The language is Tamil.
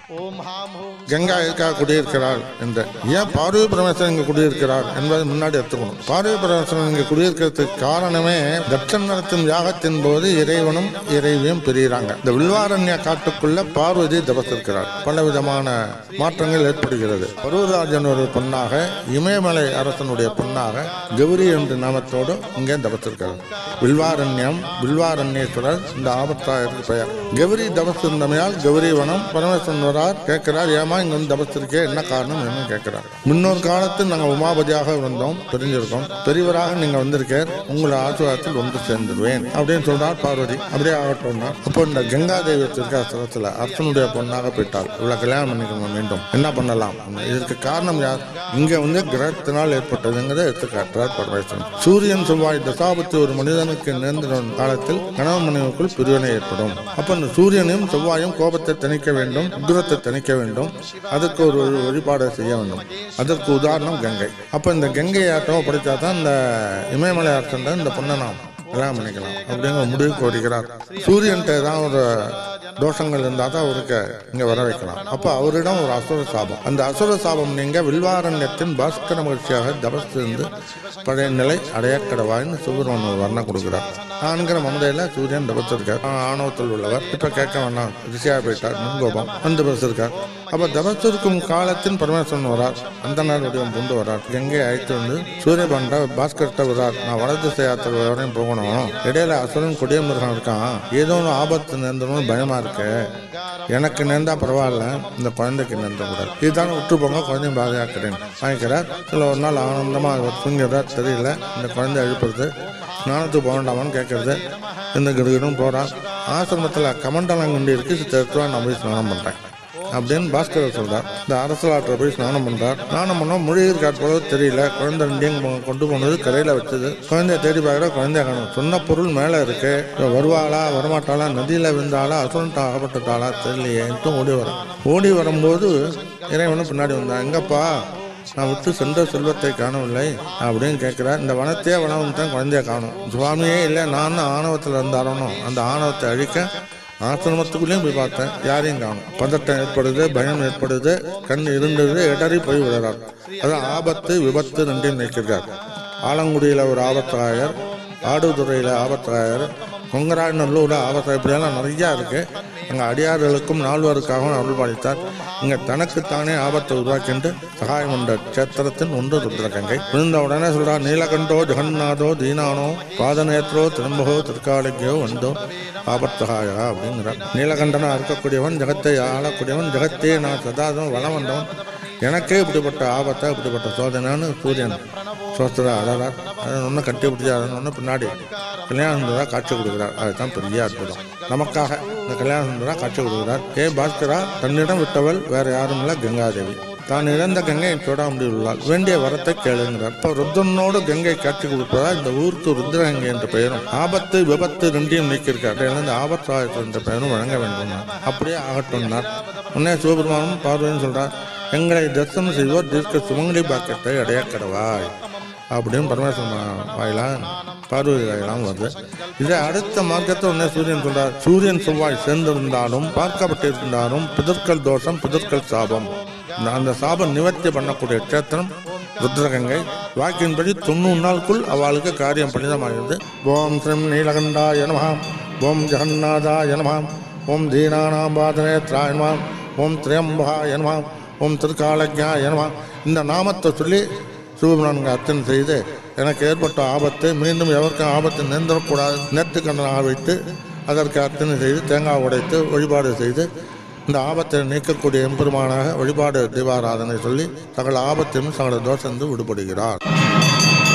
ஓம் ஹாம் ஹூம் கங்கா எதுக்காக குடியிருக்கிறாள் என்ற ஏன் பார்வதி பரமேஸ்வரன் இங்கே குடியிருக்கிறார் என்பதை முன்னாடி எடுத்துக்கணும் பார்வதி பரமேஸ்வரன் இங்கே குடியிருக்கிறதுக்கு காரணமே தட்சன் நடத்தும் யாகத்தின் போது இறைவனும் இறைவியும் பிரிகிறாங்க இந்த வில்வாரண்ய காட்டுக்குள்ள பார்வதி தபத்திருக்கிறார் பல விதமான மாற்றங்கள் ஏற்படுகிறது பருவராஜன் ஒரு பொண்ணாக இமயமலை அரசனுடைய பொண்ணாக கௌரி என்ற நாமத்தோடு இங்கே தபத்திருக்கிறார் வில்வாரண்யம் வில்வாரண்யேஸ்வரர் இந்த ஆபத்தாயிருக்கு பெயர் கௌரி தபஸ் இருந்தமையால் கௌரி வனம் பரமேஸ்வரன் வரார் கேட்கிறார் ஏமா இங்க வந்து தபஸ் இருக்கே என்ன காரணம் என்ன கேட்கிறார் முன்னொரு காலத்தில் நாங்கள் உமாபதியாக வந்தோம் தெரிஞ்சிருக்கோம் பெரியவராக நீங்க வந்திருக்கேன் உங்களை ஆசீர்வாதத்தில் ஒன்று சேர்ந்துடுவேன் அப்படின்னு சொல்றார் பார்வதி அப்படியே ஆகட்டும்னா அப்போ இந்த கங்கா தேவி வச்சிருக்க ஸ்தலத்தில் அர்ச்சனுடைய பொண்ணாக போயிட்டாள் இவ்வளோ கல்யாணம் பண்ணிக்கணும் மீண்டும் என்ன பண்ணலாம் இதற்கு காரணம் யார் இங்க வந்து கிரகத்தினால் ஏற்பட்டதுங்கிறத எடுத்து காட்டுறார் பரமேஸ்வரன் சூரியன் செவ்வாய் தசாபத்தி ஒரு மனிதனுக்கு நேர்ந்த காலத்தில் கணவன் மனைவிக்குள் பிரிவினை ஏற்படும் அப்ப இந்த சூரியனையும் செவ்வாயும் கோபத்தை தணிக்க வேண்டும் உக்ரத்தை தணிக்க வேண்டும் அதுக்கு ஒரு வழி- வழிபாடை செய்ய வேண்டும் அதற்கு உதாரணம் கங்கை அப்ப இந்த கங்கை ஆட்டம் படித்தா தான் இந்த இமயமலை அரசன் இந்த பொண்ணை நாம் கல்யாணம் பண்ணிக்கலாம் அப்படிங்கிற முடிவுக்கு வருகிறார் சூரியன்ட்ட ஏதாவது ஒரு தோஷங்கள் இருந்தால் தான் அவருக்கு இங்கே வர வைக்கலாம் அப்போ அவரிடம் ஒரு அசுர சாபம் அந்த அசுர சாபம் நீங்க வில்வாரண்யத்தின் பாஸ்கர மகிழ்ச்சியாக தபஸ் இருந்து பழைய நிலை அடையக்கடவாய்னு சுப்பிரமணியன் ஒரு வர்ணம் கொடுக்குறார் ஆண்கிற மமதையில் சூரியன் தபஸ் இருக்கார் ஆ- ஆணவத்தில் உள்ளவர் இப்போ கேட்க வேணாம் ரிஷியாக போயிட்டார் முன்கோபம் அந்த தபஸ் இருக்கார் அப்போ தபஸ் இருக்கும் காலத்தின் பரமேஸ்வரன் வரார் அந்த நாள் வடிவம் கொண்டு வரார் எங்கே அழைத்து வந்து சூரியபண்டா பாஸ்கர்கிட்ட வரார் நான் வலது திசை யாத்திரை வரையும் போகணும் இடையில அசுரன் கொடிய மிருகம் இருக்கான் ஏதோ ஒன்று ஆபத்து நேர்ந்தணும்னு பயமா இருக்கு எனக்கு நேர்ந்தா பரவாயில்ல இந்த குழந்தைக்கு நேர்ந்த கூடாது இதுதானே விட்டு போங்க குழந்தையும் பாதுகாக்கிறேன் வாங்கிக்கிறார் சில ஒரு நாள் ஆனந்தமா அவர் தூங்கிறார் தெரியல இந்த குழந்தை எழுப்புறது ஸ்நானத்துக்கு போக வேண்டாமான்னு கேட்கறது இந்த கிடுகிடும் போறான் ஆசிரமத்தில் கமண்டலங்கண்டி இருக்கு சித்த நான் போய் ஸ்நானம் பண்றேன் அப்படின்னு பாஸ்கர் சொல்றார் இந்த அரசலாற்றை போய் ஸ்நானம் பண்றார் ஸ்நானம் பண்ணா மொழியர் காட்போது தெரியல குழந்தை ரெண்டையும் கொ- கொண்டு போனது கரையில வச்சது குழந்தைய தேடி பார்க்குற குழந்தைய காணும் சொன்ன பொருள் மேல இருக்கு இவ வருவாளா வரமாட்டாளா நதியில விழுந்தாளா அசுரன்ட்ட அகப்பட்டுட்டாளா தெரியலையேன்ட்டு ஓடி வர ஓடி வரும்போது இறைவனும் பின்னாடி வந்தான் எங்கப்பா நான் விட்டு சென்ற செல்வத்தை காணவில்லை அப்படின்னு கேட்கிறார் இந்த வனத்தையே வனம் தான் குழந்தைய காணும் சுவாமியே இல்லை நான் ஆணவத்தில் இருந்தாரணும் அந்த ஆணவத்தை அழிக்க ஆசிரமத்துக்குள்ளேயும் போய் பார்த்தேன் யாரையும் காணும் பதட்டம் ஏற்படுது பயம் ஏற்படுது கண் இருந்தது இடறி போய் விடுறார் அதான் ஆபத்து விபத்து ரெண்டையும் நிற்கிறார் ஆலங்குடியில் ஒரு ஆபத்தாயர் ஆடுதுறையில் ஆபத்தாயர் கொங்கராநல்லூரில் ஆபத்தாயர் இப்படியெல்லாம் நிறையா இருக்கு அங்கே அடியார்களுக்கும் நால்வருக்காகவும் அருள் பாலித்தார் இங்கே தனக்குத்தானே ஆபத்தை உருவாக்கிண்டு சகாயம் என்ற கஷேத்திரத்தின் ஒன்று ருத்ரகங்கை விழுந்த உடனே சொல்றார் நீலகண்டோ ஜெகநாதோ தீனானோ பாதநேத்ரோ திரும்பகோ திருக்காலக்கியோ வந்தோ ஆபத்தகாயா அப்படிங்கிறார் நீலகண்டனா இருக்கக்கூடியவன் ஜெகத்தை ஆளக்கூடியவன் ஜெகத்தே நான் சதாதம் வளம் வந்தவன் எனக்கே இப்படிப்பட்ட ஆபத்தை இப்படிப்பட்ட சோதனைன்னு சூரியன் சோஸ்திர அழறார் அதை ஒன்று கட்டி பிடிச்சி ஒன்று பின்னாடி கல்யாண சுந்தரா காட்சி கொடுக்குறார் அதுதான் பெரிய அற்புதம் நமக்காக இந்த கல்யாண சுந்தரா காட்சி கொடுக்குறார் ஏ பாஸ்கரா தன்னிடம் விட்டவள் வேற யாரும் இல்லை கங்காதேவி தான் இழந்த கங்கை சூடாமடி உள்ளாள் வேண்டிய வரத்தை கேளுங்கிறார் இப்போ ருத்ரனோடு கங்கை காட்சி கொடுப்பதா இந்த ஊருக்கு ருத்ரகங்கை என்ற பெயரும் ஆபத்து விபத்து ரெண்டையும் நீக்கியிருக்கார் இழந்த ஆபத்தாயத்து என்ற பெயரும் வழங்க வேண்டும் அப்படியே ஆகட்டும்னார் உடனே சிவபெருமானும் பார்வதியும் சொல்றார் எங்களை தரிசனம் செய்வோர் தீர்க்க சுமங்கலி பாக்கத்தை அடைய கடவாய் அப்படின்னு பரமேஸ்வரன் வாயிலா பார்வதி வாயிலாம் வருது இதை அடுத்த மார்க்கத்தை உடனே சூரியன் சொல்றார் சூரியன் செவ்வாய் சேர்ந்திருந்தாலும் பார்க்கப்பட்டிருந்தாலும் பிதற்கள் தோஷம் பிதற்கள் சாபம் இந்த- அந்த சாபம் நிவர்த்தி பண்ணக்கூடிய க்ஷேத்திரம் ருத்ரகங்கை வாக்கின்படி தொண்ணூறு நாளுக்குள் அவளுக்கு காரியம் பலிதமாகிறது ஓம் ஸ்ரீம் நீலகண்டாய நமகாம் ஓம் ஜெகநாதாய நமகாம் ஓம் தீனானாம் பாதனேத்ராய நமகாம் ஓம் திரியம்பகாய நமகாம் ஓம் திருக்காலஜாய நமகாம் இந்த நாமத்தை சொல்லி சிவபெருமானுக்கு அர்ச்சனை செய்து எனக்கு ஏற்பட்ட ஆபத்து மீண்டும் எவருக்கும் ஆபத்து நேர்ந்துடக்கூடாது நேர்த்துக்கண்ணனாக வைத்து அதற்கு அர்ச்சனை செய்து தேங்காய் உடைத்து வழிபாடு செய்து இந்த ஆபத்தை நீக்கக்கூடிய எம்பெருமானாக வழிபாடு தீபாராதனை சொல்லி சகல ஆபத்தையும் சகல தோஷந்து விடுபடுகிறார்